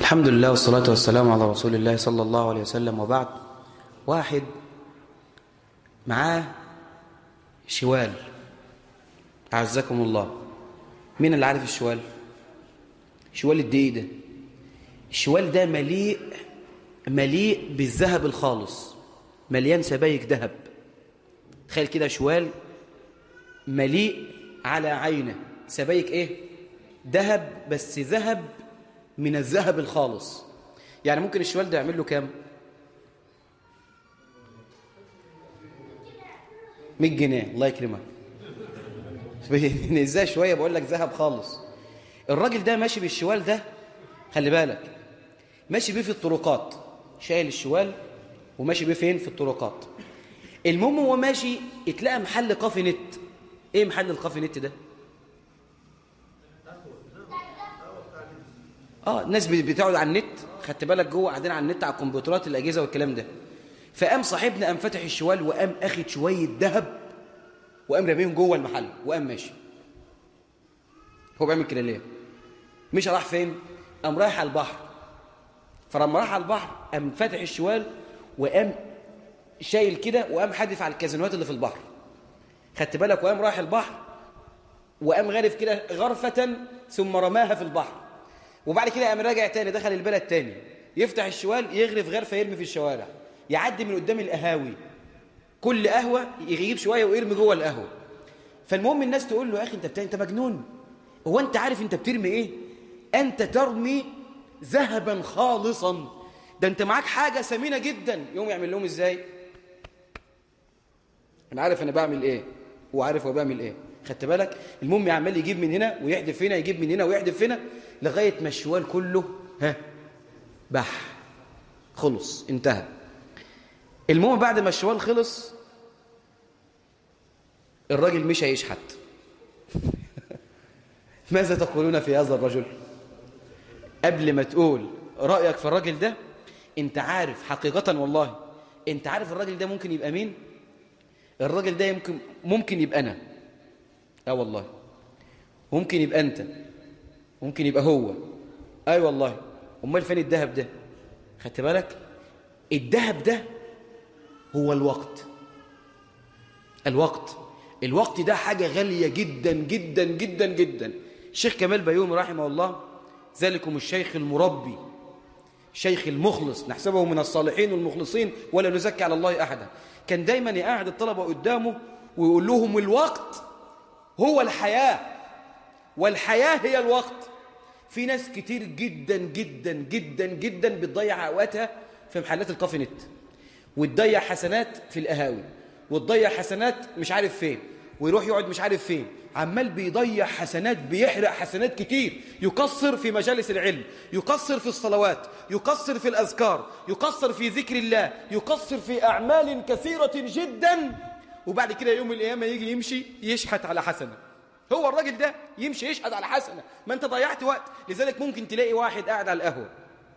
الحمد لله والصلاة والسلام على رسول الله صلى الله عليه وسلم وبعد واحد معاه شوال أعزكم الله مين اللي عارف الشوال شوال الدقيق ده الشوال ده مليء مليء بالذهب الخالص مليان سبايك ذهب تخيل كده شوال مليء على عينه سبايك ايه ذهب بس ذهب من الذهب الخالص يعني ممكن الشوال ده يعمل له كام 100 جنيه الله يكرمك ازاي شويه بقول لك ذهب خالص الراجل ده ماشي بالشوال ده خلي بالك ماشي بيه في الطرقات شايل الشوال وماشي بيه فين في الطرقات المهم هو ماشي اتلقى محل كافي نت ايه محل الكافي نت ده اه الناس بتقعد على النت خدت بالك جوه قاعدين على النت على الكمبيوترات الاجهزه والكلام ده فقام صاحبنا قام فاتح الشوال وقام اخد شويه ذهب وقام راميهم جوه المحل وقام ماشي هو بيعمل كده ليه مش راح فين قام رايح على البحر فلما راح على البحر قام فاتح الشوال وقام شايل كده وقام حادف على الكازينوات اللي في البحر خدت بالك وقام رايح البحر وقام غارف كده غرفه ثم رماها في البحر وبعد كده قام راجع تاني دخل البلد تاني يفتح الشوال يغرف غرفه يرمي في الشوارع يعدي من قدام القهاوي كل قهوه يجيب شويه ويرمي جوه القهوه فالمهم الناس تقول له يا اخي انت بتاع انت مجنون هو انت عارف انت بترمي ايه انت ترمي ذهبا خالصا ده انت معاك حاجه ثمينه جدا يوم يعمل لهم ازاي انا عارف انا بعمل ايه وعارف هو بيعمل ايه خدت بالك المهم عمال يجيب من هنا ويحدف هنا يجيب من هنا ويحدف هنا لغايه ما الشوال كله ها بح خلص انتهى المهم بعد ما الشوال خلص الراجل مش هيشحت ماذا تقولون في هذا الرجل قبل ما تقول رأيك في الراجل ده انت عارف حقيقة والله انت عارف الراجل ده ممكن يبقى مين الراجل ده يمكن ممكن يبقى انا اه والله ممكن يبقى انت ممكن يبقى هو اي أيوة والله امال فين الذهب ده خدت بالك الذهب ده هو الوقت الوقت الوقت ده حاجة غالية جدا جدا جدا جدا الشيخ كمال بيومي رحمه الله ذلكم الشيخ المربي الشيخ المخلص نحسبه من الصالحين والمخلصين ولا نزكي على الله أحدا كان دايما يقعد الطلبة قدامه ويقول لهم الوقت هو الحياة والحياة هي الوقت في ناس كتير جدا جدا جدا جدا بتضيع أوقاتها في محلات الكافي نت وتضيع حسنات في القهاوي وتضيع حسنات مش عارف فين ويروح يقعد مش عارف فين عمال بيضيع حسنات بيحرق حسنات كتير يقصر في مجالس العلم يقصر في الصلوات يقصر في الأذكار يقصر في ذكر الله يقصر في أعمال كثيرة جدا وبعد كده يوم القيامة يجي يمشي يشحت على حسنة هو الراجل ده يمشي يشحت على حسنة ما انت ضيعت وقت لذلك ممكن تلاقي واحد قاعد على القهوة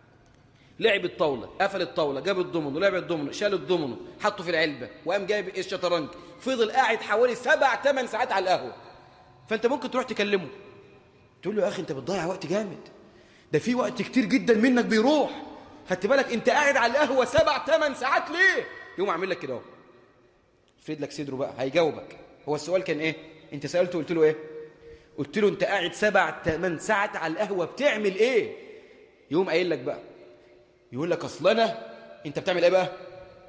لعب الطاولة قفل الطاولة جاب الضمنه لعب الضمنه شال الضمنه حطه في العلبة وقام جايب الشطرنج فضل قاعد حوالي سبع ثمان ساعات على القهوة فانت ممكن تروح تكلمه تقول له يا اخي انت بتضيع وقت جامد ده في وقت كتير جدا منك بيروح خدت بالك انت قاعد على القهوة سبع ثمان ساعات ليه يقوم اعمل لك كده اهو فريد لك صدره بقى هيجاوبك هو السؤال كان ايه انت سألته قلت له ايه قلت له انت قاعد سبع ثمان ساعات على القهوة بتعمل ايه يقوم قايل لك بقى يقول لك اصل انا انت بتعمل ايه بقى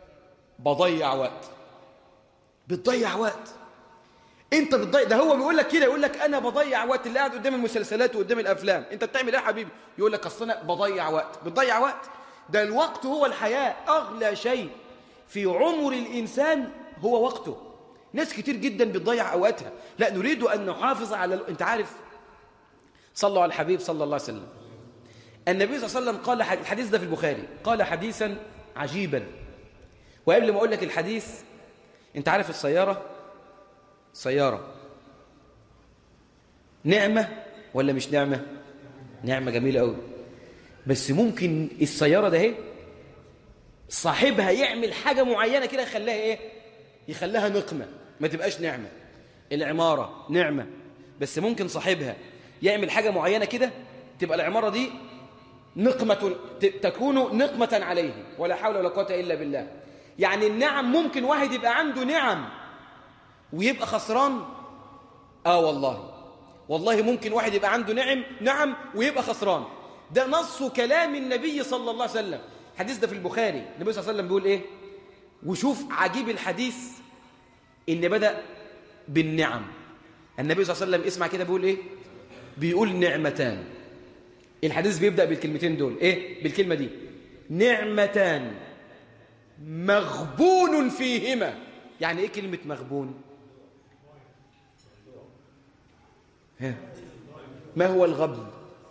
بضيع وقت بتضيع وقت انت بتضيع ده هو بيقول لك كده يقول لك انا بضيع وقت اللي قاعد قدام المسلسلات وقدام الافلام انت بتعمل ايه يا حبيبي يقول لك اصل انا بضيع وقت بتضيع وقت ده الوقت هو الحياه اغلى شيء في عمر الانسان هو وقته ناس كتير جدا بتضيع اوقاتها لا نريد ان نحافظ على ال... انت عارف صلوا على الحبيب صلى الله عليه وسلم النبي صلى الله عليه وسلم قال الحديث ده في البخاري قال حديثا عجيبا وقبل ما اقول لك الحديث انت عارف السياره سياره نعمه ولا مش نعمه نعمه جميله قوي بس ممكن السياره ده اهي صاحبها يعمل حاجه معينه كده يخليها ايه يخليها نقمه ما تبقاش نعمه العماره نعمه بس ممكن صاحبها يعمل حاجه معينه كده تبقى العماره دي نقمة تكون نقمة عليه ولا حول ولا قوة إلا بالله يعني النعم ممكن واحد يبقى عنده نعم ويبقى خسران آه والله والله ممكن واحد يبقى عنده نعم نعم ويبقى خسران ده نص كلام النبي صلى الله عليه وسلم الحديث ده في البخاري النبي صلى الله عليه وسلم بيقول ايه وشوف عجيب الحديث ان بدأ بالنعم النبي صلى الله عليه وسلم اسمع كده بيقول ايه بيقول نعمتان الحديث بيبدأ بالكلمتين دول ايه بالكلمة دي نعمتان مغبون فيهما يعني ايه كلمة مغبون ها ما هو الغبن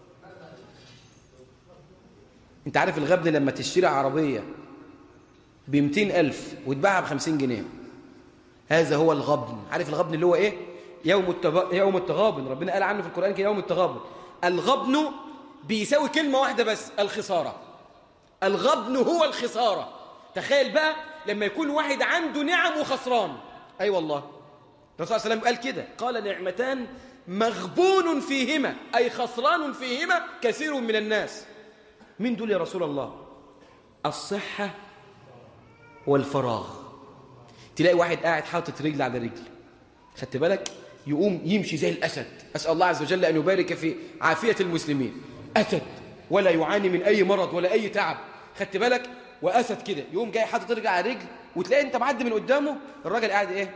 انت عارف الغبن لما تشتري عربية بمتين ألف وتباعها بخمسين جنيه هذا هو الغبن عارف الغبن اللي هو ايه يوم, التغ... يوم التغابن ربنا قال عنه في القرآن كده يوم التغابن الغبن بيساوي كلمة واحدة بس الخسارة الغبن هو الخسارة تخيل بقى لما يكون واحد عنده نعم وخسران أي أيوة والله الرسول صلى الله عليه وسلم قال كده قال نعمتان مغبون فيهما أي خسران فيهما كثير من الناس من دول يا رسول الله الصحة والفراغ تلاقي واحد قاعد حاطط رجل على رجل خدت بالك يقوم يمشي زي الأسد أسأل الله عز وجل أن يبارك في عافية المسلمين أسد ولا يعاني من أي مرض ولا أي تعب خدت بالك وأسد كده يقوم جاي حاطط رجل على رجل وتلاقي أنت معدي من قدامه الراجل قاعد إيه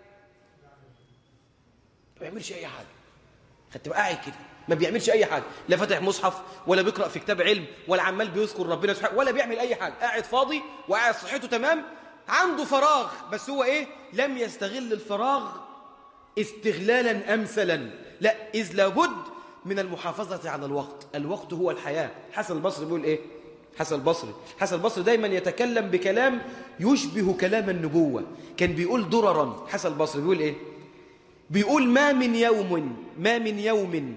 ما بيعملش أي حاجة خدت بقى قاعد كده ما بيعملش أي حاجة لا فاتح مصحف ولا بيقرأ في كتاب علم ولا عمال بيذكر ربنا سبحانه ولا بيعمل أي حاجة قاعد فاضي وقاعد صحته تمام عنده فراغ بس هو إيه لم يستغل الفراغ استغلالا أمثلا لا إذ لابد من المحافظة على الوقت الوقت هو الحياة حسن البصري بيقول إيه حسن البصري حسن البصري دايما يتكلم بكلام يشبه كلام النبوة كان بيقول دررا حسن البصري بيقول إيه بيقول ما من يوم ما من يوم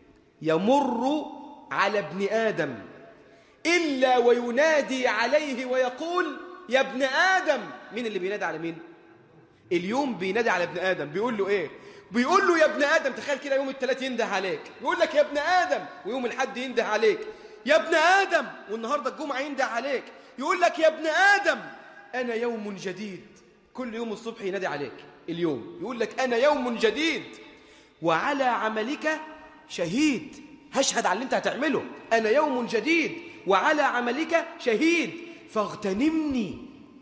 يمر على ابن آدم إلا وينادي عليه ويقول يا ابن آدم مين اللي بينادي على مين اليوم بينادي على ابن آدم بيقول له إيه بيقول له يا ابن آدم تخيل كده يوم الثلاث ينده عليك يقول لك يا ابن آدم ويوم الحد ينده عليك يا ابن آدم والنهاردة الجمعة ينده عليك يقول لك يا ابن آدم أنا يوم جديد كل يوم الصبح ينادي عليك اليوم يقول لك أنا يوم جديد وعلى عملك شهيد هشهد على اللي انت هتعمله أنا يوم جديد وعلى عملك شهيد فاغتنمني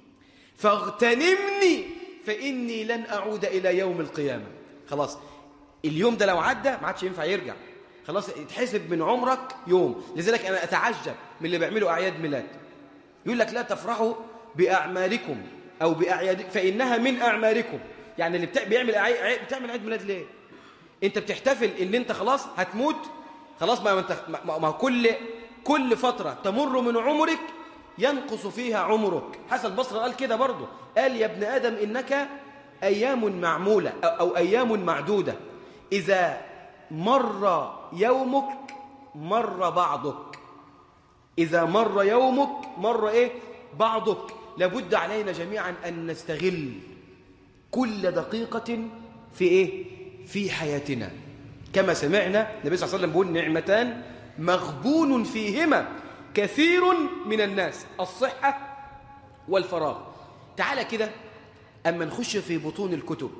فاغتنمني فإني لن أعود إلى يوم القيامة خلاص اليوم ده لو عدى ما عادش ينفع يرجع خلاص يتحسب من عمرك يوم لذلك أنا أتعجب من اللي بيعملوا أعياد ميلاد يقول لك لا تفرحوا بأعمالكم أو بأعياد فإنها من أعمالكم يعني اللي بتاع بيعمل عي... بتعمل عيد ميلاد ليه انت بتحتفل ان انت خلاص هتموت خلاص ما انت ما, ما كل كل فترة تمر من عمرك ينقص فيها عمرك حسن البصري قال كده برضه قال يا ابن آدم إنك أيام معمولة أو أيام معدودة إذا مر يومك مر بعضك إذا مر يومك مر إيه بعضك لابد علينا جميعا أن نستغل كل دقيقة في إيه في حياتنا كما سمعنا النبي صلى الله عليه وسلم بيقول نعمتان مغبون فيهما كثير من الناس الصحة والفراغ تعال كده أما نخش في بطون الكتب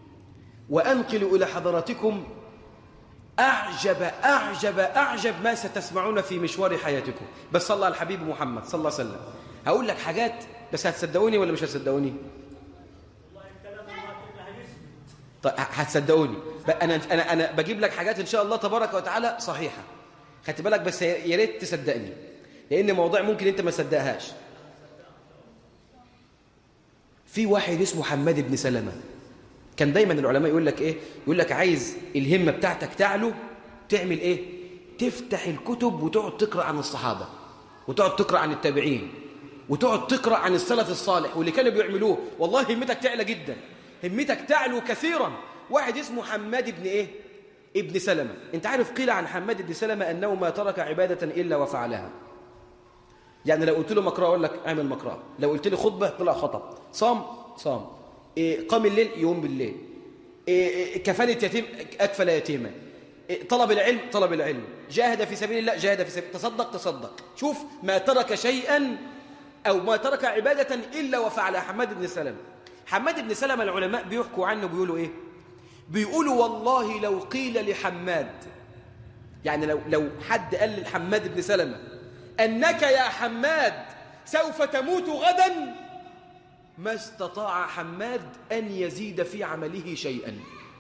وأنقل إلى حضراتكم أعجب أعجب أعجب ما ستسمعون في مشوار حياتكم بس صلى على الحبيب محمد صلى الله عليه وسلم هقول لك حاجات بس هتصدقوني ولا مش هتصدقوني طيب هتصدقوني انا انا انا بجيب لك حاجات ان شاء الله تبارك وتعالى صحيحه خدت بالك بس يا ريت تصدقني لان موضوع ممكن انت ما تصدقهاش في واحد اسمه حماد بن سلمة كان دايما العلماء يقول لك ايه يقول لك عايز الهمة بتاعتك تعلو تعمل ايه تفتح الكتب وتقعد تقرأ عن الصحابة وتقعد تقرأ عن التابعين وتقعد تقرأ عن السلف الصالح واللي كانوا بيعملوه والله همتك تعلى جدا همتك تعلو كثيرا واحد اسمه حماد بن ايه ابن سلمة انت عارف قيل عن حماد بن سلمة انه ما ترك عبادة الا وفعلها يعني لو قلت له مقرأة اقول لك اعمل مقرأة لو قلت لي خطبة طلع خطب صام صام إيه قام الليل يوم بالليل إيه كفالة يتيم اكفل يتيمة طلب العلم طلب العلم جاهد في سبيل الله جاهد في سبيل تصدق تصدق شوف ما ترك شيئا أو ما ترك عبادة إلا وفعل حماد بن سلمة حماد بن سلمة العلماء بيحكوا عنه بيقولوا إيه بيقولوا والله لو قيل لحماد يعني لو, لو حد قال لحماد بن سلمة أنك يا حماد سوف تموت غدا ما استطاع حماد أن يزيد في عمله شيئا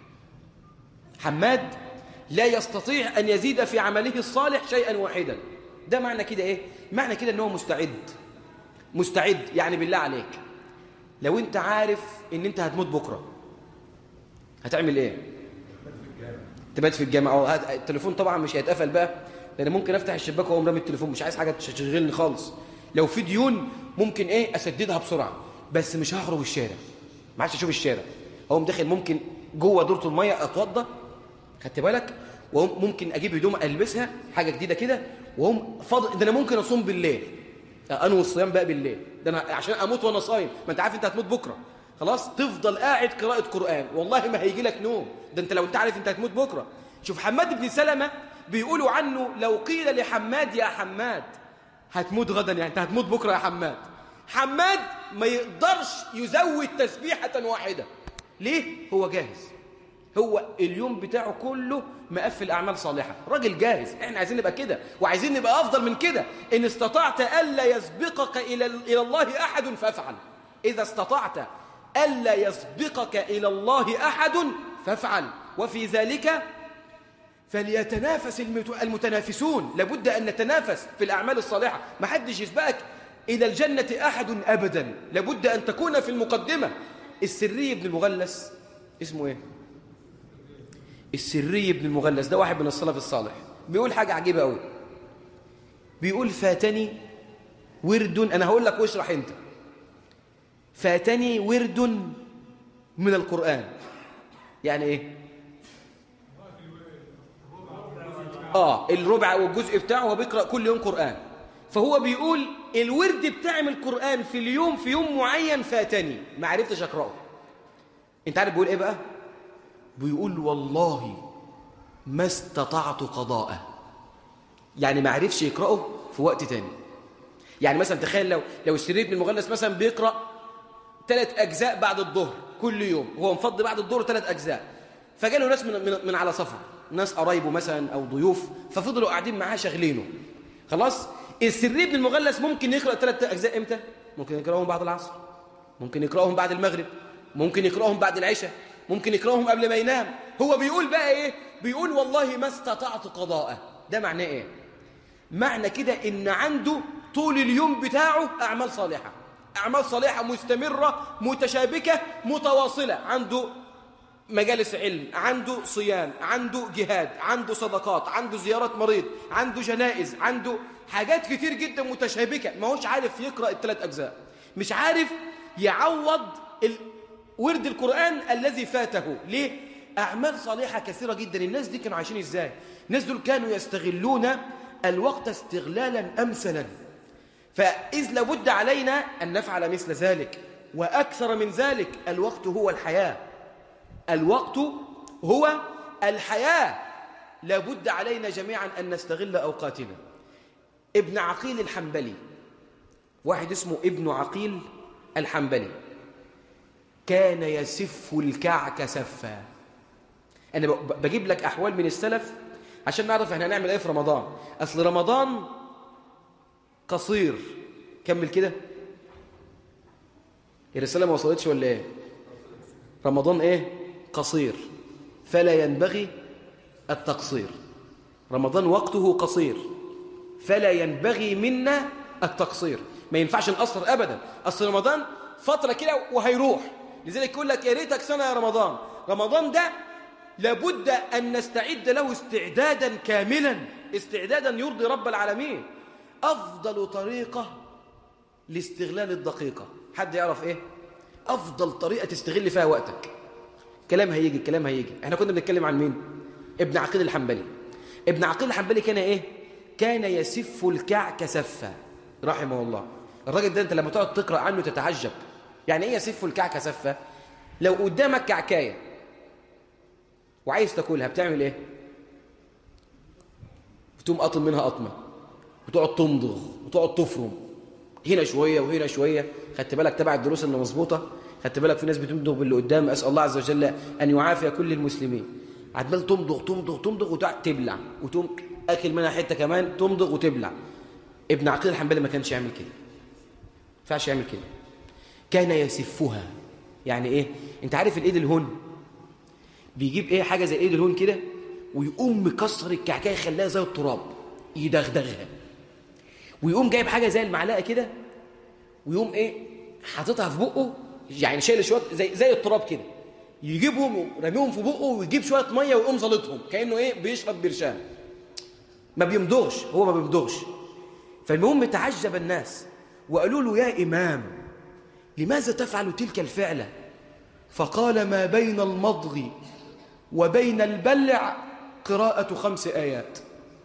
حماد لا يستطيع أن يزيد في عمله الصالح شيئا واحدا ده معنى كده إيه؟ معنى كده أنه مستعد مستعد يعني بالله عليك لو أنت عارف أن أنت هتموت بكرة هتعمل إيه؟ تبات في الجامعة التليفون طبعا مش هيتقفل بقى لأن ممكن أفتح الشباك وأقوم رامي التليفون مش عايز حاجة تشغلني خالص لو في ديون ممكن إيه أسددها بسرعة بس مش هخرج الشارع ما عادش أشوف الشارع أقوم داخل ممكن جوه دورة المية أتوضى خدت بالك وممكن اجيب هدوم البسها حاجه جديده كده وهم فاضل ده انا ممكن اصوم بالليل انوي الصيام بقى بالليل ده انا عشان اموت وانا صايم ما انت عارف انت هتموت بكره خلاص تفضل قاعد قراءه قران والله ما هيجي لك نوم ده انت لو انت عارف انت هتموت بكره شوف حماد بن سلمة بيقولوا عنه لو قيل لحماد يا حماد هتموت غدا يعني انت هتموت بكره يا حماد حماد ما يقدرش يزود تسبيحه واحده ليه هو جاهز هو اليوم بتاعه كله مقفل أعمال صالحة راجل جاهز احنا عايزين نبقى كده وعايزين نبقى أفضل من كده إن استطعت ألا يسبقك إلى, إلى الله أحد فافعل إذا استطعت ألا يسبقك إلى الله أحد فافعل وفي ذلك فليتنافس المتنافسون لابد أن نتنافس في الأعمال الصالحة ما حدش يسبقك إلى الجنة أحد أبدا لابد أن تكون في المقدمة السري بن المغلس اسمه إيه السري بن المغلس ده واحد من السلف الصالح بيقول حاجة عجيبة قوي بيقول فاتني ورد أنا هقول لك واشرح أنت فاتني ورد من القرآن يعني إيه آه الربع والجزء بتاعه هو بيقرأ كل يوم قرآن فهو بيقول الورد بتاعي من القرآن في اليوم في يوم معين فاتني ما عرفتش أقرأه أنت عارف بيقول إيه بقى بيقول والله ما استطعت قضاءه يعني ما عرفش يقرأه في وقت تاني يعني مثلا تخيل لو لو السرير بن المغلس مثلا بيقرأ ثلاث أجزاء بعد الظهر كل يوم هو مفضي بعد الظهر ثلاث أجزاء فجاله ناس من, من, من على سفر ناس قرايبه مثلا أو ضيوف ففضلوا قاعدين معاه شغلينه خلاص السرير بن المغلس ممكن يقرأ ثلاث أجزاء إمتى ممكن يقرأهم بعد العصر ممكن يقرأهم بعد المغرب ممكن يقرأهم بعد العشاء ممكن يقرأهم قبل ما ينام هو بيقول بقى ايه بيقول والله ما استطعت قضاءه ده معناه ايه معنى كده ان عنده طول اليوم بتاعه اعمال صالحه اعمال صالحه مستمره متشابكه متواصله عنده مجالس علم عنده صيام عنده جهاد عنده صدقات عنده زيارة مريض عنده جنائز عنده حاجات كتير جدا متشابكة ما هوش عارف يقرأ الثلاث أجزاء مش عارف يعوض ورد القرآن الذي فاته ليه؟ أعمال صالحة كثيرة جدا الناس دي كانوا عايشين إزاي؟ الناس دول كانوا يستغلون الوقت استغلالا أمثلا فإذ لابد علينا أن نفعل مثل ذلك وأكثر من ذلك الوقت هو الحياة الوقت هو الحياة لابد علينا جميعا أن نستغل أوقاتنا ابن عقيل الحنبلي واحد اسمه ابن عقيل الحنبلي كان يسف الكعك سفا أنا بجيب لك أحوال من السلف عشان نعرف احنا هنعمل ايه في رمضان أصل رمضان قصير كمل كده الرسالة ما وصلتش ولا ايه رمضان ايه قصير فلا ينبغي التقصير رمضان وقته قصير فلا ينبغي منا التقصير ما ينفعش نقصر أبدا أصل رمضان فترة كده وهيروح لذلك يقول لك يا ريتك سنة يا رمضان رمضان ده لابد أن نستعد له استعدادا كاملا استعدادا يرضي رب العالمين أفضل طريقة لاستغلال الدقيقة حد يعرف إيه؟ أفضل طريقة تستغل فيها وقتك كلام هيجي الكلام هيجي احنا كنا بنتكلم عن مين؟ ابن عقيل الحنبلي ابن عقيل الحنبلي كان إيه؟ كان يسف الكعك سفا رحمه الله الراجل ده أنت لما تقعد تقرأ عنه تتعجب يعني ايه يسف الكعكه سفه لو قدامك كعكايه وعايز تاكلها بتعمل ايه وتقوم قاطم منها قطمه وتقعد تمضغ وتقعد تفرم هنا شويه وهنا شويه خدت بالك تبع الدروس اللي مظبوطه خدت بالك في ناس بتمضغ باللي قدام اسال الله عز وجل ان يعافي كل المسلمين عمال تمضغ تمضغ تمضغ وتقعد تبلع وتقوم اكل منها حته كمان تمضغ وتبلع ابن عقيل الحنبلي ما كانش يعمل كده ما ينفعش يعمل كده كان يسفها يعني ايه انت عارف الايد الهون بيجيب ايه حاجه زي الايد الهون كده ويقوم مكسر الكعكه يخليها زي التراب يدغدغها ويقوم جايب حاجه زي المعلقه كده ويقوم ايه حاططها في بقه يعني شايل شويه زي زي التراب كده يجيبهم رميهم في بقه ويجيب شويه ميه ويقوم زلطهم كانه ايه بيشرب برشام ما بيمضغش هو ما بيمضغش فالمهم تعجب الناس وقالوا له يا إمام لماذا تفعل تلك الفعلة فقال ما بين المضغ وبين البلع قراءة خمس آيات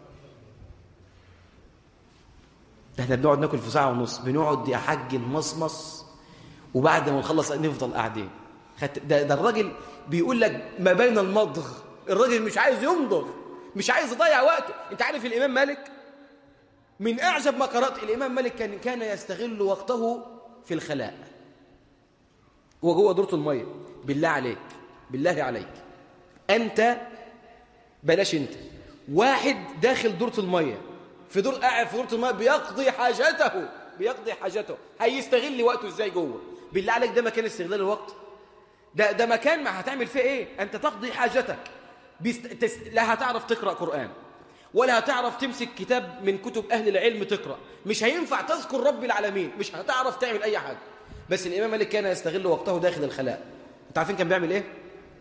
ده احنا بنقعد ناكل في ساعة ونص بنقعد يا حاج نمصمص وبعد ما نخلص نفضل قاعدين ده, ده الراجل بيقول لك ما بين المضغ الراجل مش عايز يمضغ مش عايز يضيع وقته انت عارف الإمام مالك من أعجب ما قرأت الإمام مالك كان, كان يستغل وقته في الخلاء وجوه دورة المية بالله عليك بالله عليك أنت بلاش أنت واحد داخل دورة المية في دور قاعد في دورة المية بيقضي حاجته بيقضي حاجته هيستغل وقته ازاي جوه بالله عليك ده مكان استغلال الوقت ده ده مكان ما هتعمل فيه ايه انت تقضي حاجتك بيست... تس... لا هتعرف تقرأ قرآن ولا هتعرف تمسك كتاب من كتب أهل العلم تقرأ مش هينفع تذكر رب العالمين مش هتعرف تعمل أي حاجة بس الإمام مالك كان يستغل وقته داخل الخلاء انت عارفين كان بيعمل إيه؟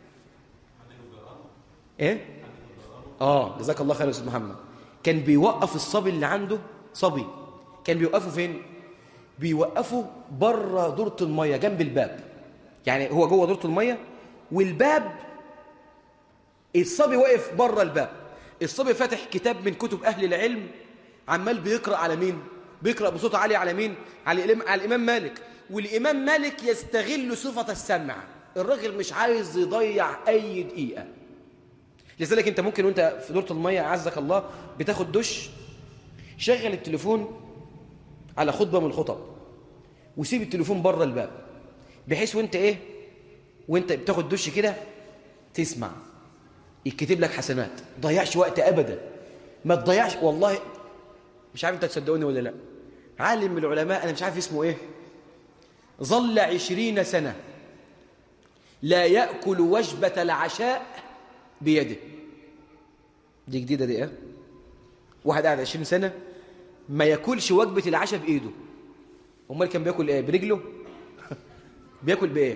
إيه؟ آه جزاك الله خير يا أستاذ محمد كان بيوقف الصبي اللي عنده صبي كان بيوقفه فين؟ بيوقفه بره دورة المية جنب الباب يعني هو جوه دورة المية والباب الصبي واقف بره الباب الصبي فاتح كتاب من كتب أهل العلم عمال بيقرأ على مين بيقرأ بصوت عالي على مين على الإمام, على الإمام مالك والإمام مالك يستغل صفة السمع الراجل مش عايز يضيع أي دقيقة لذلك أنت ممكن وأنت في دورة المية عزك الله بتاخد دش شغل التليفون على خطبة من الخطب وسيب التليفون بره الباب بحيث وانت ايه وانت بتاخد دش كده تسمع يكتب لك حسنات ضيعش وقت ابدا ما تضيعش والله مش عارف انت تصدقوني ولا لا عالم من العلماء انا مش عارف اسمه ايه ظل عشرين سنة لا يأكل وجبة العشاء بيده دي جديدة دي ايه واحد قاعد عشرين سنة ما ياكلش وجبة العشاء بإيده امال كان بياكل ايه برجله بياكل بايه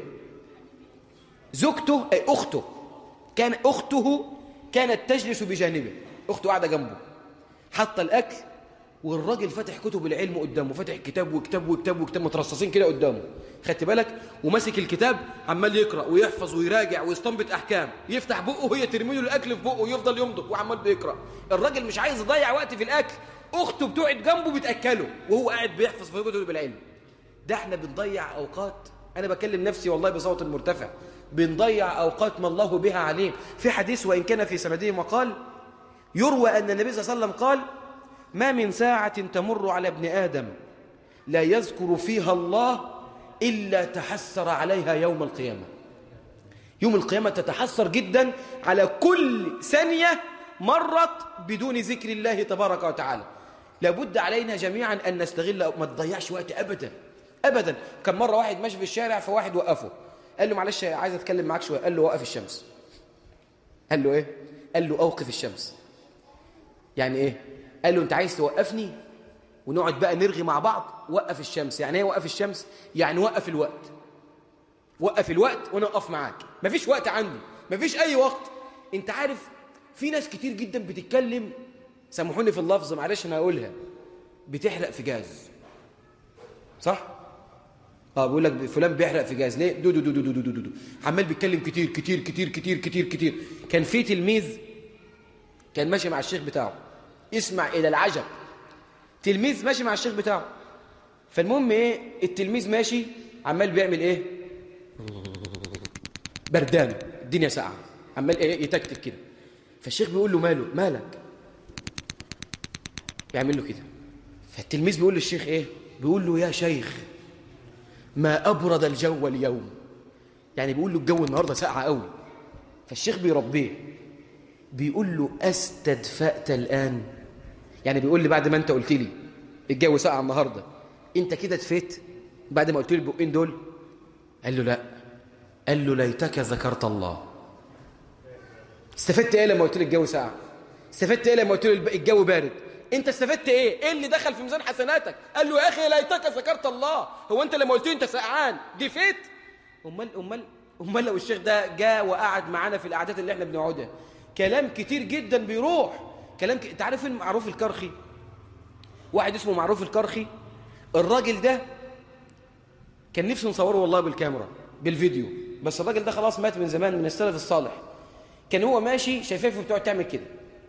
زوجته اي اخته كان اخته كانت تجلس بجانبه اخته قاعده جنبه حاطه الاكل والراجل فاتح كتب العلم قدامه فاتح كتاب وكتاب وكتاب وكتاب مترصصين كده قدامه خدت بالك وماسك الكتاب عمال يقرا ويحفظ ويراجع ويستنبط احكام يفتح بقه وهي ترمي له الاكل في بقه ويفضل يمضغ وعمال بيقرا الراجل مش عايز يضيع وقت في الاكل اخته بتقعد جنبه بتاكله وهو قاعد بيحفظ في كتب العلم ده احنا بنضيع اوقات انا بكلم نفسي والله بصوت مرتفع بنضيع اوقات ما الله بها عليم في حديث وان كان في سنده مقال يروى ان النبي صلى الله عليه وسلم قال ما من ساعه تمر على ابن ادم لا يذكر فيها الله الا تحسر عليها يوم القيامه يوم القيامه تتحسر جدا على كل ثانيه مرت بدون ذكر الله تبارك وتعالى لابد علينا جميعا ان نستغل ما تضيعش وقت ابدا ابدا كان مره واحد ماشي في الشارع فواحد وقفه قال له معلش عايز اتكلم معاك شويه قال له وقف الشمس قال له ايه قال له اوقف الشمس يعني ايه قال له انت عايز توقفني ونقعد بقى نرغي مع بعض وقف الشمس يعني ايه وقف الشمس يعني وقف الوقت وقف الوقت وانا اقف معاك مفيش وقت عندي مفيش اي وقت انت عارف في ناس كتير جدا بتتكلم سامحوني في اللفظ معلش انا هقولها بتحرق في جاز صح اه بيقول لك فلان بيحرق في جاز ليه دو دو دو دو دو دو دو, دو. عمال بيتكلم كتير كتير كتير كتير كتير كتير كان في تلميذ كان ماشي مع الشيخ بتاعه اسمع الى العجب تلميذ ماشي مع الشيخ بتاعه فالمهم ايه التلميذ ماشي عمال بيعمل ايه بردان الدنيا ساقعه عمال ايه يتكتك كده فالشيخ بيقول له ماله مالك يعمل له كده فالتلميذ بيقول للشيخ ايه بيقول له يا شيخ ما ابرد الجو اليوم يعني بيقول له الجو النهارده ساقعه قوي فالشيخ بيربيه بيقول له استدفأت الآن يعني بيقول لي بعد ما انت قلت لي الجو ساقع النهارده انت كده دفيت بعد ما قلت لي البقين دول قال له لا قال له ليتك ذكرت الله استفدت ايه لما قلت لي الجو ساقع استفدت ايه لما قلت لي الجو بارد انت استفدت ايه ايه اللي دخل في ميزان حسناتك قال له يا اخي ليتك ذكرت الله هو انت لما قلت لي انت سقعان دفيت امال امال امال لو الشيخ ده جاء وقعد معانا في القعدات اللي احنا بنقعدها كلام كتير جدا بيروح كلام ك... انت عارف معروف الكرخي واحد اسمه معروف الكرخي الراجل ده كان نفسي نصوره والله بالكاميرا بالفيديو بس الراجل ده خلاص مات من زمان من السلف الصالح كان هو ماشي شفافه بتقعد تعمل كده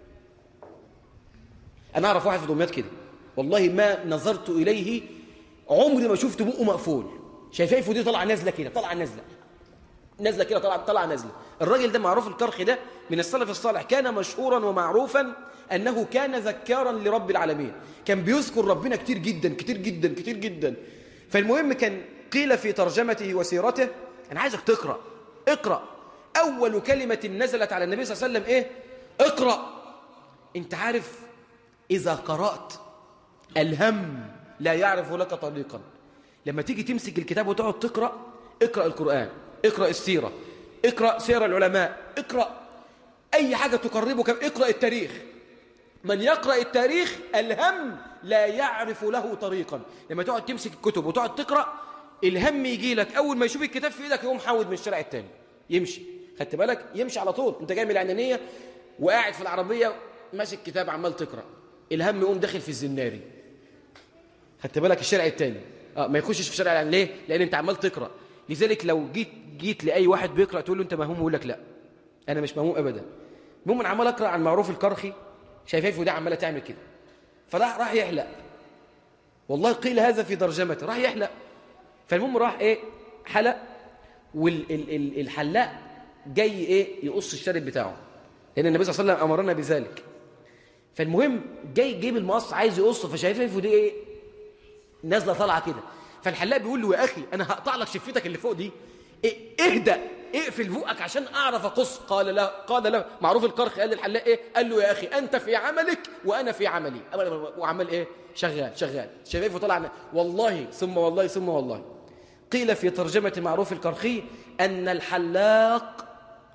انا اعرف واحد في دمياط كده والله ما نظرت اليه عمري ما شفت بقه مقفول شفايفه دي طالعه نازله كده طالعه نازله نازله كده طالعه طالعه نازله الراجل ده معروف الكرخ ده من السلف الصالح كان مشهورا ومعروفا انه كان ذكارا لرب العالمين كان بيذكر ربنا كتير جدا كتير جدا كتير جدا فالمهم كان قيل في ترجمته وسيرته انا عايزك تقرا اقرا اول كلمه نزلت على النبي صلى الله عليه وسلم ايه اقرا انت عارف اذا قرات الهم لا يعرف لك طريقا لما تيجي تمسك الكتاب وتقعد تقرا اقرا القران اقرا السيره اقرا سير العلماء اقرا اي حاجه تقربك اقرا التاريخ من يقرا التاريخ الهم لا يعرف له طريقا لما تقعد تمسك الكتب وتقعد تقرا الهم يجي لك اول ما يشوف الكتاب في ايدك يقوم حاود من الشارع التاني يمشي خدت بالك يمشي على طول انت جاي من العنانيه وقاعد في العربيه ماسك كتاب عمال تقرا الهم يقوم داخل في الزناري خدت بالك الشارع التاني اه ما يخشش في الشارع ليه لان انت عمال تقرا لذلك لو جيت جيت لاي واحد بيقرا تقول له انت مهموم يقول لك لا انا مش مهموم ابدا المهم انا عمال اقرا عن معروف الكرخي شايفايفه ده عماله تعمل كده فراح راح يحلق والله قيل هذا في ترجمته راح يحلق فالمهم راح ايه حلق والحلاق جاي ايه يقص الشارب بتاعه لان النبي صلى الله عليه وسلم امرنا بذلك فالمهم جاي جيب المقص عايز يقصه فشايفايفه دي ايه نازله طالعه كده فالحلاق بيقول له يا اخي انا هقطع لك شفتك اللي فوق دي إيه اهدأ اقفل بوقك عشان اعرف اقص قال له قال له معروف القرخ قال للحلاق ايه قال له يا اخي انت في عملك وانا في عملي وعمل ايه شغال شغال شفايفه طلع والله ثم والله ثم والله قيل في ترجمة معروف القرخي أن الحلاق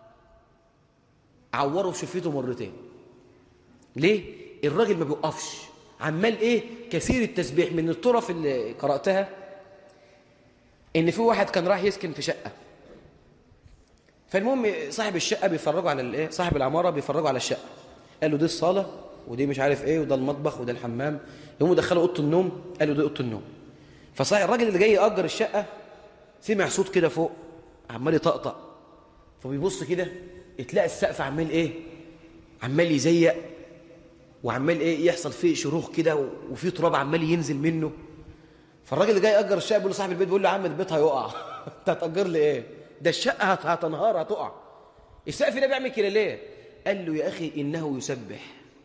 عوره شفيته مرتين ليه؟ الراجل ما بيوقفش عمال ايه كثير التسبيح من الطرف اللي قرأتها ان في واحد كان راح يسكن في شقة فالمهم صاحب الشقة بيفرجوا على الايه صاحب العمارة بيفرجوا على الشقة قال له دي الصالة ودي مش عارف ايه وده المطبخ وده الحمام يقوموا دخلوا اوضه النوم قالوا دي اوضه النوم فصاحب الراجل اللي جاي يأجر الشقة سمع صوت كده فوق عمال يطقطق فبيبص كده تلاقي السقف عمال ايه عمال يزيق وعمال ايه يحصل فيه شروخ كده وفي تراب عمال ينزل منه فالراجل اللي جاي يأجر الشقة بيقول لصاحب البيت بيقول له يا عم البيت هيقع انت هتأجر لي ايه ده الشقة هتنهار هتقع السقف ده بيعمل كده ليه قال له يا أخي إنه يسبح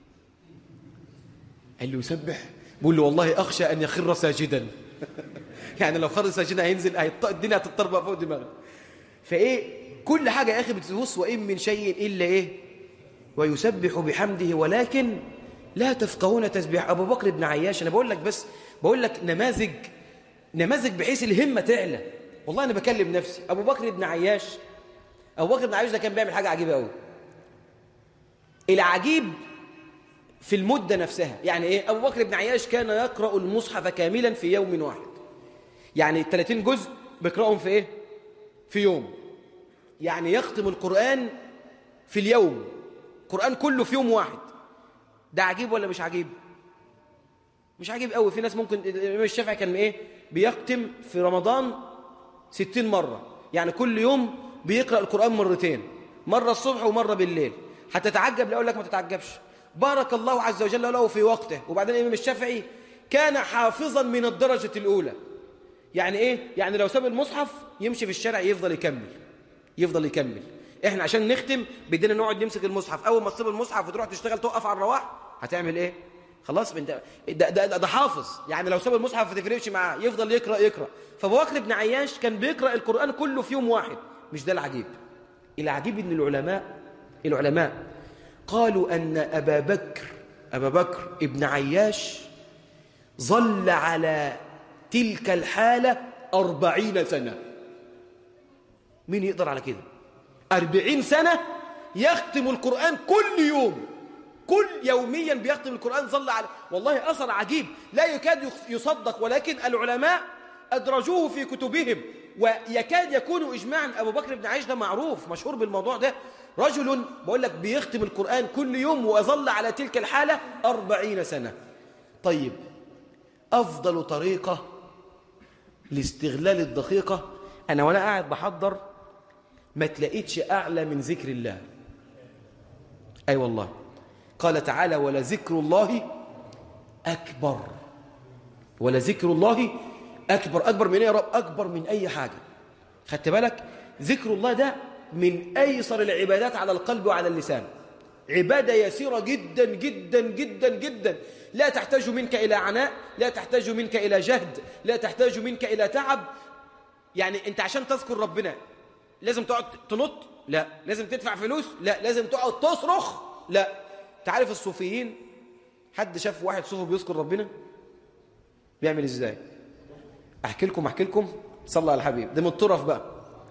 قال له يسبح بيقول له والله أخشى أن يخر ساجدا يعني لو خر ساجدا هينزل هيط... الدنيا هتضطرب فوق دماغه فإيه كل حاجة يا أخي بتبص وإن من شيء إلا إيه ويسبح بحمده ولكن لا تفقهون تسبيح أبو بكر بن عياش أنا بقول لك بس بقول لك نماذج نماذج بحيث الهمة تعلى والله أنا بكلم نفسي أبو بكر بن عياش أبو بكر بن عياش ده كان بيعمل حاجة عجيبة قوي العجيب في المدة نفسها يعني إيه أبو بكر بن عياش كان يقرأ المصحف كاملا في يوم واحد يعني 30 جزء بيقرأهم في إيه في يوم يعني يختم القرآن في اليوم القرآن كله في يوم واحد ده عجيب ولا مش عجيب مش عجيب قوي في ناس ممكن الإمام الشافعي كان إيه بيختم في رمضان 60 مرة يعني كل يوم بيقرأ القرآن مرتين مرة الصبح ومرة بالليل هتتعجب لا أقول لك ما تتعجبش بارك الله عز وجل له في وقته وبعدين الإمام الشافعي كان حافظا من الدرجة الأولى يعني إيه؟ يعني لو ساب المصحف يمشي في الشارع يفضل يكمل يفضل يكمل إحنا عشان نختم بدنا نقعد نمسك المصحف أول ما تصيب المصحف وتروح تشتغل توقف على الرواح هتعمل إيه؟ خلاص ده, ده, ده, ده حافظ يعني لو ساب المصحف ما تفرقش معاه يفضل يقرأ يقرأ فابو بكر بن عياش كان بيقرأ القرآن كله في يوم واحد مش ده العجيب العجيب ان العلماء العلماء قالوا أن أبا بكر أبا بكر ابن عياش ظل على تلك الحالة أربعين سنة مين يقدر على كده أربعين سنة يختم القرآن كل يوم كل يوميا بيختم القرآن ظل على والله أثر عجيب لا يكاد يصدق ولكن العلماء أدرجوه في كتبهم ويكاد يكون إجماعا أبو بكر بن عيش ده معروف مشهور بالموضوع ده رجل بقول لك بيختم القرآن كل يوم وأظل على تلك الحالة أربعين سنة طيب أفضل طريقة لاستغلال الدقيقة أنا وأنا قاعد بحضر ما تلاقيتش أعلى من ذكر الله أي أيوة والله قال تعالى ولذكر الله أكبر ولذكر الله أكبر أكبر من إيه يا رب أكبر من أي حاجة خدت بالك ذكر الله ده من أيسر العبادات على القلب وعلى اللسان عبادة يسيرة جدا جدا جدا جدا لا تحتاج منك إلى عناء لا تحتاج منك إلى جهد لا تحتاج منك إلى تعب يعني أنت عشان تذكر ربنا لازم تقعد تنط لا لازم تدفع فلوس لا لازم تقعد تصرخ لا تعرف الصوفيين حد شاف واحد صوفي بيذكر ربنا بيعمل ازاي احكي لكم احكي لكم صلى على الحبيب ده من الطرف بقى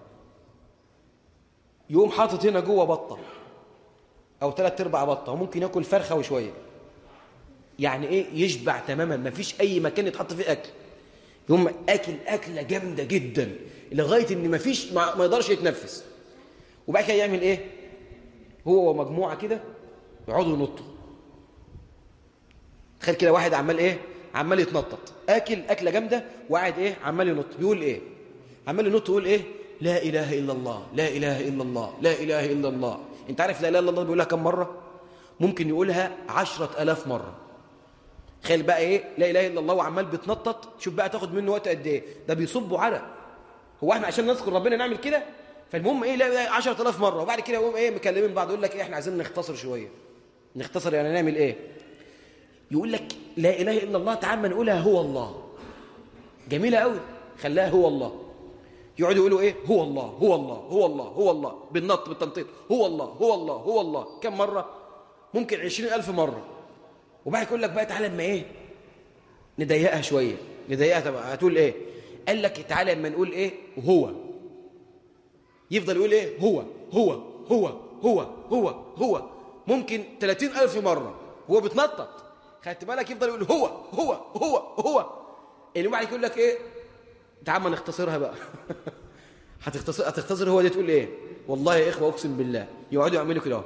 يقوم حاطط هنا جوه بطه او ثلاث ارباع بطه وممكن ياكل فرخه وشويه يعني ايه يشبع تماما ما فيش اي مكان يتحط فيه اكل يقوم اكل اكله جامده جدا لغايه ان ما فيش ما, ما يقدرش يتنفس وبعد كده يعمل ايه هو ومجموعه كده يقعدوا ينطوا تخيل كده واحد عمال ايه عمال يتنطط اكل اكله جامده وقاعد ايه عمال ينط بيقول ايه عمال ينط يقول ايه لا اله الا الله لا اله الا الله لا اله الا الله انت عارف لا اله الا الله بيقولها كم مره ممكن يقولها عشرة ألاف مرة تخيل بقى ايه لا اله الا الله وعمال بيتنطط شوف بقى تاخد منه وقت قد ايه ده بيصبوا عرق هو احنا عشان نذكر ربنا نعمل كده فالمهم ايه لا 10000 مره وبعد كده يقوم ايه مكلمين بعض يقول لك ايه احنا عايزين نختصر شويه نختصر يعني نعمل ايه يقول لك لا اله الا الله تعال ما نقولها هو الله جميله قوي خلاها هو الله يقعدوا يقولوا ايه هو الله هو الله هو الله هو الله بالنط بالتنطيط هو الله هو الله هو الله كم مره ممكن عشرين ألف مرة وبعد يقول لك بقى تعالى اما ايه نضيقها شوية نضيقها طب هتقول ايه قال لك تعالى اما نقول ايه هو يفضل يقول ايه هو هو هو هو هو هو ممكن 30 ألف مرة هو بتنطط خدت بالك يفضل يقول هو هو هو هو اللي بعد يقول لك ايه تعال ما نختصرها بقى هتختصر هتختصر هو دي تقول ايه والله يا اخوه اقسم بالله يقعدوا يعملوا كده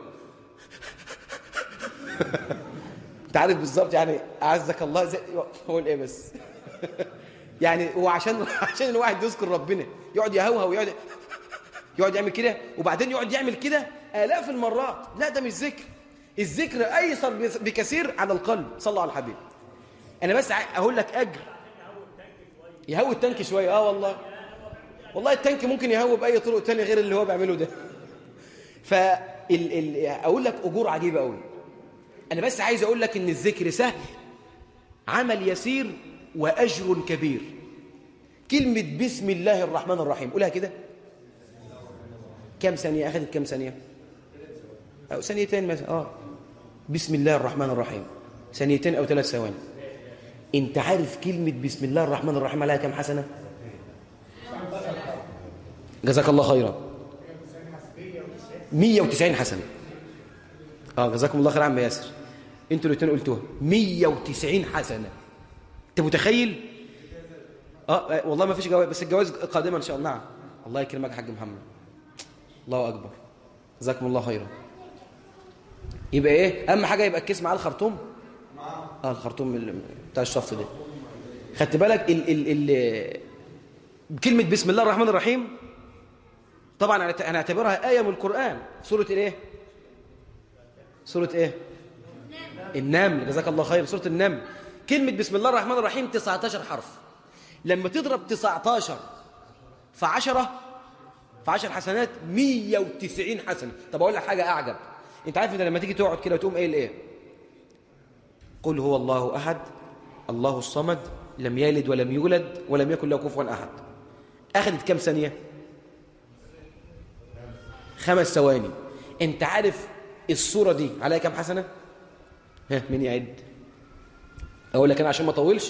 انت عارف بالظبط يعني اعزك الله زي اقول ايه بس يعني هو عشان عشان الواحد يذكر ربنا يقعد يهوهو ويقعد يقعد يعمل كده وبعدين يقعد يعمل كده آلاف المرات لا ده مش ذكر الذكر أيسر بكثير على القلب صلى على الحبيب أنا بس أقول لك أجر يهوي التانك شوية آه والله والله التانك ممكن يهوي بأي طرق تانية غير اللي هو بيعمله ده فأقول لك أجور عجيبة قوي أنا بس عايز أقول لك إن الذكر سهل عمل يسير وأجر كبير كلمة بسم الله الرحمن الرحيم قولها كده كم ثانية أخذت كم ثانية أو ثانيتين مثلا آه بسم الله الرحمن الرحيم ثانيتين أو ثلاث ثواني أنت عارف كلمة بسم الله الرحمن الرحيم عليها كم حسنة جزاك الله خيرا 190 حسنة اه جزاكم الله خير عم ياسر انتوا الاثنين قلتوها 190 حسنة انت متخيل اه والله ما فيش جواز بس الجواز قادمة ان شاء الله نعم الله يكرمك يا حاج محمد الله اكبر جزاكم الله خيرا يبقى ايه اهم حاجه يبقى الكيس معاه الخرطوم اه الخرطوم بتاع الشفط ده خدت بالك ال ال ال كلمه بسم الله الرحمن الرحيم طبعا انا اعتبرها ايه من القران سوره الايه سوره ايه النمل جزاك الله خير سوره النمل كلمه بسم الله الرحمن الرحيم 19 حرف لما تضرب 19 في 10 في 10 حسنات 190 حسنه طب اقول لك حاجه اعجب انت عارف ان لما تيجي تقعد كده وتقوم قايل ايه قل هو الله أحد الله الصمد لم يلد ولم يولد ولم يكن له كفوا أحد أخذت كم ثانية خمس ثواني انت عارف الصورة دي عليها كم حسنة ها مين يعد أقول لك أنا عشان ما أطولش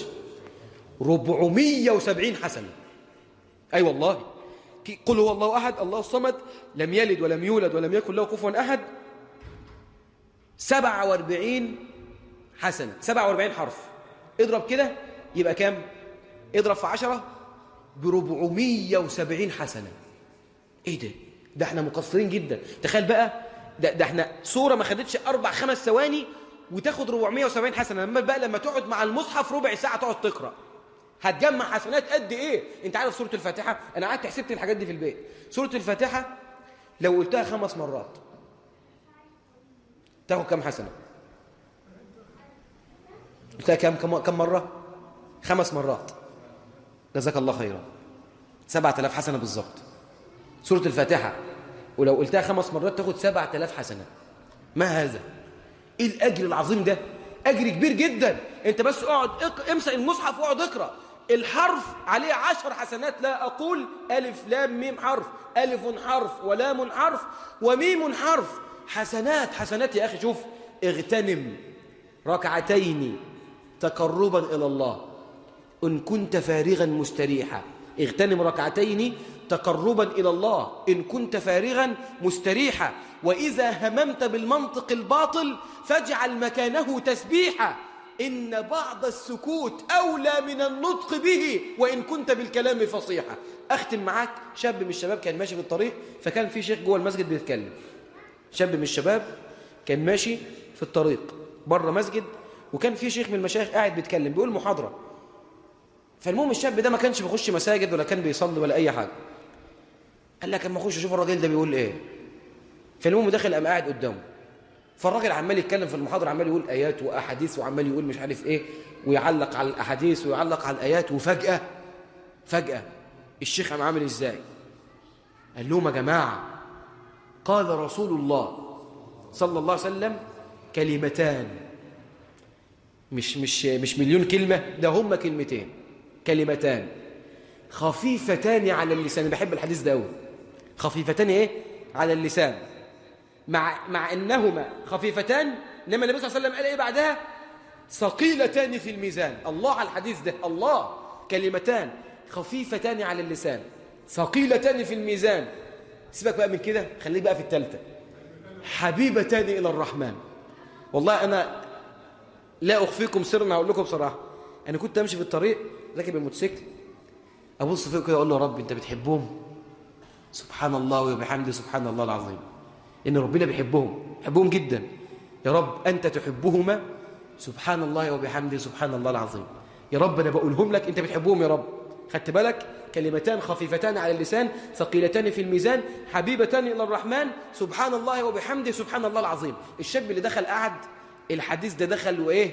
470 حسنة أي أيوة والله قل هو الله أحد الله الصمد لم يلد ولم يولد ولم يكن له كفوا أحد 47 حسنة 47 حرف اضرب كده يبقى كام اضرب في 10 ب 470 حسنة ايه ده ده احنا مقصرين جدا تخيل بقى ده, ده احنا صورة ما خدتش أربع خمس ثواني وتاخد 470 حسنة لما بقى لما تقعد مع المصحف ربع ساعة تقعد تقرأ هتجمع حسنات قد ايه انت عارف سورة الفاتحة انا قعدت حسبت الحاجات دي في البيت سورة الفاتحة لو قلتها خمس مرات تاخد كم حسنة قلتها كم كم كم مرة خمس مرات جزاك الله خيرا 7000 حسنة بالظبط سورة الفاتحة ولو قلتها خمس مرات تاخد 7000 حسنة ما هذا ايه الاجر العظيم ده اجر كبير جدا انت بس اقعد اق... امسك المصحف واقعد اقرا الحرف عليه عشر حسنات لا اقول الف لام ميم حرف الف حرف ولام حرف وميم حرف حسنات حسنات يا اخي شوف اغتنم ركعتين تقربا الى الله ان كنت فارغا مستريحا اغتنم ركعتين تقربا إلى الله إن كنت فارغا مستريحا وإذا هممت بالمنطق الباطل فاجعل مكانه تسبيحا إن بعض السكوت أولى من النطق به وإن كنت بالكلام فصيحا أختم معاك شاب من الشباب كان ماشي في الطريق فكان في شيخ جوه المسجد بيتكلم شاب من الشباب كان ماشي في الطريق بره مسجد وكان في شيخ من المشايخ قاعد بيتكلم بيقول محاضرة فالمهم الشاب ده ما كانش بيخش مساجد ولا كان بيصلي ولا أي حاجة قال لك اما اخش اشوف الراجل ده بيقول ايه فالمهم دخل قام قاعد قدامه فالراجل عمال يتكلم في المحاضره عمال يقول ايات واحاديث وعمال يقول مش عارف ايه ويعلق على الاحاديث ويعلق على الايات وفجاه فجاه الشيخ قام عامل ازاي قال لهم يا جماعه قال رسول الله صلى الله عليه وسلم كلمتان مش مش مش مليون كلمه ده هم كلمتين كلمتان خفيفتان على اللسان أنا بحب الحديث ده قوي خفيفتان ايه على اللسان مع مع انهما خفيفتان انما النبي صلى الله عليه وسلم قال ايه بعدها ثقيلتان في الميزان الله على الحديث ده الله كلمتان خفيفتان على اللسان ثقيلتان في الميزان سيبك بقى من كده خليك بقى في الثالثه حبيبتان الى الرحمن والله انا لا اخفيكم سرا هقول لكم بصراحه انا كنت امشي في الطريق راكب الموتوسيكل ابص فيه كده اقول له يا رب انت بتحبهم سبحان الله وبحمده سبحان الله العظيم ان ربنا بيحبهم بيحبهم جدا يا رب انت تحبهما سبحان الله وبحمده سبحان الله العظيم يا رب انا بقولهم لك انت بتحبهم يا رب خدت بالك كلمتان خفيفتان على اللسان ثقيلتان في الميزان حبيبتان الى الرحمن سبحان الله وبحمده سبحان الله العظيم الشاب اللي دخل قعد الحديث ده دخل وايه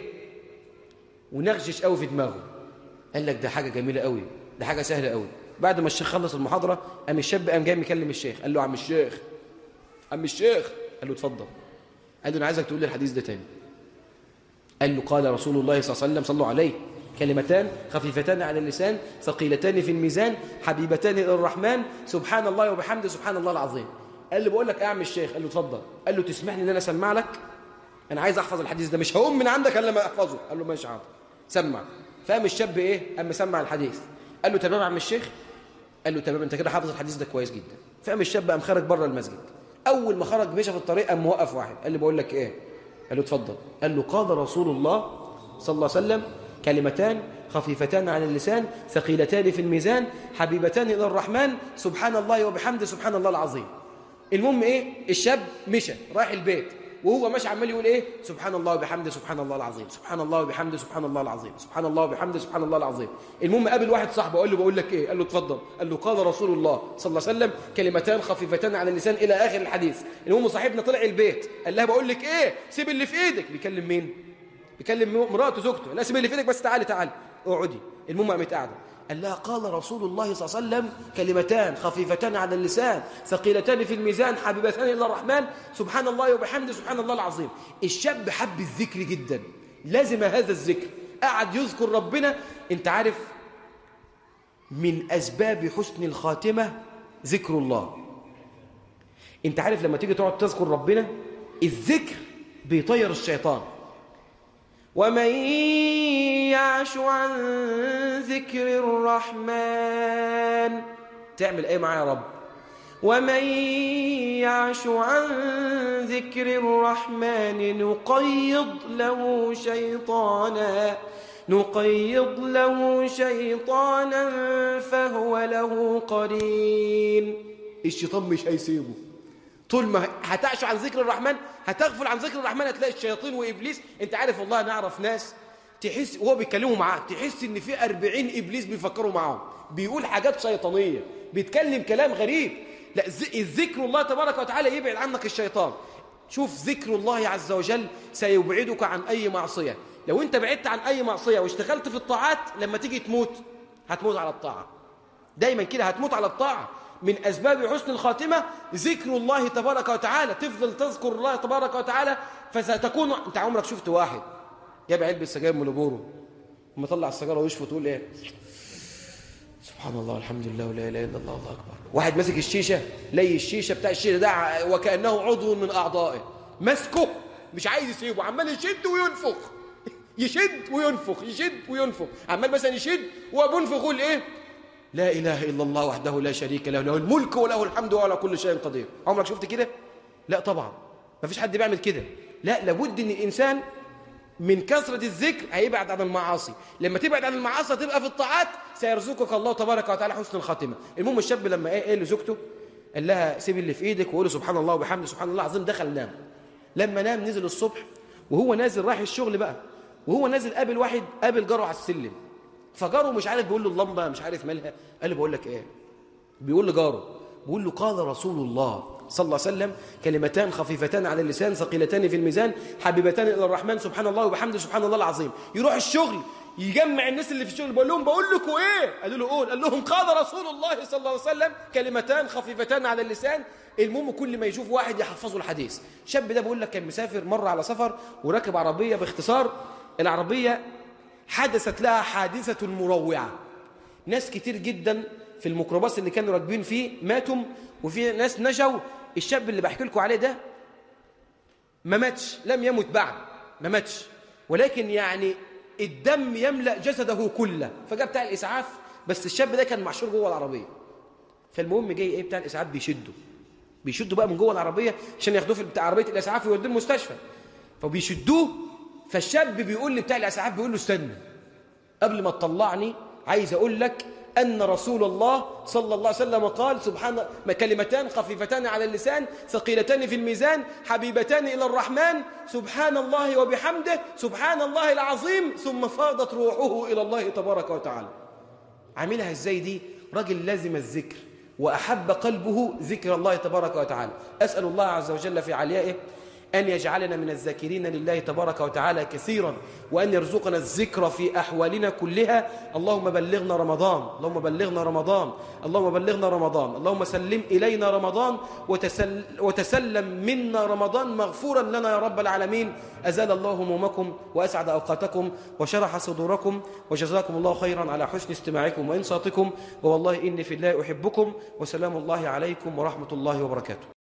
ونغشش قوي في دماغه قال لك ده حاجه جميله قوي ده حاجه سهله قوي بعد ما الشيخ خلص المحاضره قام الشاب قام جاي مكلم الشيخ قال له عم الشيخ عم الشيخ قال له اتفضل قال له انا عايزك تقول لي الحديث ده تاني قال له قال رسول الله صلى الله عليه وسلم صلوا عليه كلمتان خفيفتان على اللسان ثقيلتان في الميزان حبيبتان الى الرحمن سبحان الله وبحمده سبحان الله العظيم قال له بقول لك يا عم الشيخ قال له اتفضل قال له تسمحني ان انا اسمع لك انا عايز احفظ الحديث ده مش هقوم من عندك الا لما احفظه قال له ماشي حاضر سمع فقام الشاب ايه قام مسمع الحديث قال له تمام يا عم الشيخ قال له تمام انت كده حافظ الحديث ده كويس جدا فقام الشاب قام خارج بره المسجد اول ما خرج مشى في الطريق قام موقف واحد قال له بقول لك ايه قال له اتفضل قال له قال رسول الله صلى الله عليه وسلم كلمتان خفيفتان على اللسان ثقيلتان في الميزان حبيبتان الى الرحمن سبحان الله وبحمده سبحان الله العظيم المهم ايه الشاب مشى رايح البيت وهو ماشي عمال يقول ايه سبحان الله وبحمده سبحان الله العظيم سبحان الله وبحمده سبحان الله العظيم سبحان الله وبحمده سبحان الله العظيم المهم قابل واحد صاحبه قال له بقول لك ايه قال له اتفضل قال له قال رسول الله صلى الله عليه وسلم كلمتان خفيفتان على اللسان الى اخر الحديث المهم صاحبنا طلع البيت قال لها بقول لك ايه سيب اللي في ايدك بيكلم مين بيكلم مراته زوجته لا سيب اللي في ايدك بس تعالي تعالي اقعدي المهم قامت قاعده قال لها قال رسول الله صلى الله عليه وسلم كلمتان خفيفتان على اللسان ثقيلتان في الميزان حبيبتان الى الرحمن سبحان الله وبحمده سبحان الله العظيم الشاب حب الذكر جدا لازم هذا الذكر قعد يذكر ربنا انت عارف من أسباب حسن الخاتمة ذكر الله انت عارف لما تيجي تقعد تذكر ربنا الذكر بيطير الشيطان ومن يعش عن ذكر الرحمن تعمل ايه معايا يا رب ومن يعش عن ذكر الرحمن نقيض له شيطانا نقيض له شيطانا فهو له قرين الشيطان مش هيسيبه طول ما هتعش عن ذكر الرحمن هتغفل عن ذكر الرحمن هتلاقي الشياطين وإبليس انت عارف والله نعرف ناس تحس وهو بيتكلموا معاك تحس ان في 40 إبليس بيفكروا معاهم بيقول حاجات شيطانية بيتكلم كلام غريب لا الذكر الله تبارك وتعالى يبعد عنك الشيطان شوف ذكر الله عز وجل سيبعدك عن أي معصية لو انت بعدت عن أي معصية واشتغلت في الطاعات لما تيجي تموت هتموت على الطاعة دايما كده هتموت على الطاعة من أسباب حسن الخاتمة ذكر الله تبارك وتعالى تفضل تذكر الله تبارك وتعالى فستكون أنت عمرك شفت واحد جاب علبة سجاير ملوبورو وما طلع السجارة ويشفط وتقول إيه سبحان الله الحمد لله ولا إله إلا الله الله أكبر واحد ماسك الشيشة لي الشيشة بتاع الشيشة ده وكأنه عضو من أعضائه ماسكه مش عايز يسيبه عمال يشد وينفخ يشد وينفخ يشد وينفخ عمال مثلا يشد وبينفخ يقول إيه لا إله إلا الله وحده لا شريك له له الملك وله الحمد وعلى كل شيء قدير عمرك شفت كده؟ لا طبعا ما فيش حد بيعمل كده لا لابد ان الانسان من كثرة الذكر هيبعد عن المعاصي لما تبعد عن المعاصي تبقى في الطاعات سيرزقك الله تبارك وتعالى حسن الخاتمة المهم الشاب لما ايه قال لزوجته قال لها سيب اللي في ايدك وقول سبحان الله وبحمده سبحان الله العظيم دخل نام لما نام نزل الصبح وهو نازل رايح الشغل بقى وهو نازل قابل واحد قابل جاره على السلم فجاره مش عارف بيقول له اللمبه مش عارف مالها قال له بقول لك ايه بيقول لجاره بيقول له قال رسول الله صلى الله عليه وسلم كلمتان خفيفتان على اللسان ثقيلتان في الميزان حبيبتان الى الرحمن سبحان الله وبحمده سبحان الله العظيم يروح الشغل يجمع الناس اللي في الشغل بقول لهم بقول لكم ايه قالوا له قول قال لهم قال رسول الله صلى الله عليه وسلم كلمتان خفيفتان على اللسان المهم كل ما يشوف واحد يحفظه الحديث شاب ده بيقول لك كان مسافر مره على سفر وراكب عربيه باختصار العربيه حدثت لها حادثة مروعة ناس كتير جدا في الميكروباص اللي كانوا راكبين فيه ماتوا وفي ناس نجوا الشاب اللي بحكي لكم عليه ده ما ماتش لم يمت بعد ما ماتش ولكن يعني الدم يملأ جسده كله فجاء بتاع الإسعاف بس الشاب ده كان محشور جوه العربية فالمهم جاي ايه بتاع الإسعاف بيشده بيشدوا بقى من جوه العربية عشان ياخدوه في بتاع عربية الإسعاف ويودوه المستشفى فبيشدوه فالشاب بيقول لي بتاع الاسعاف بيقول له استنى قبل ما تطلعني عايز اقول لك ان رسول الله صلى الله عليه وسلم قال سبحان كلمتان خفيفتان على اللسان ثقيلتان في الميزان حبيبتان الى الرحمن سبحان الله وبحمده سبحان الله العظيم ثم فاضت روحه الى الله تبارك وتعالى عاملها ازاي دي راجل لازم الذكر واحب قلبه ذكر الله تبارك وتعالى اسال الله عز وجل في عليائه أن يجعلنا من الذاكرين لله تبارك وتعالى كثيرا وأن يرزقنا الذكر في أحوالنا كلها اللهم بلغنا رمضان اللهم بلغنا رمضان اللهم بلغنا رمضان اللهم سلم إلينا رمضان وتسل وتسلم منا رمضان مغفورا لنا يا رب العالمين أزال الله همومكم وأسعد أوقاتكم وشرح صدوركم وجزاكم الله خيرا على حسن استماعكم وإنصاتكم ووالله إني في الله أحبكم وسلام الله عليكم ورحمة الله وبركاته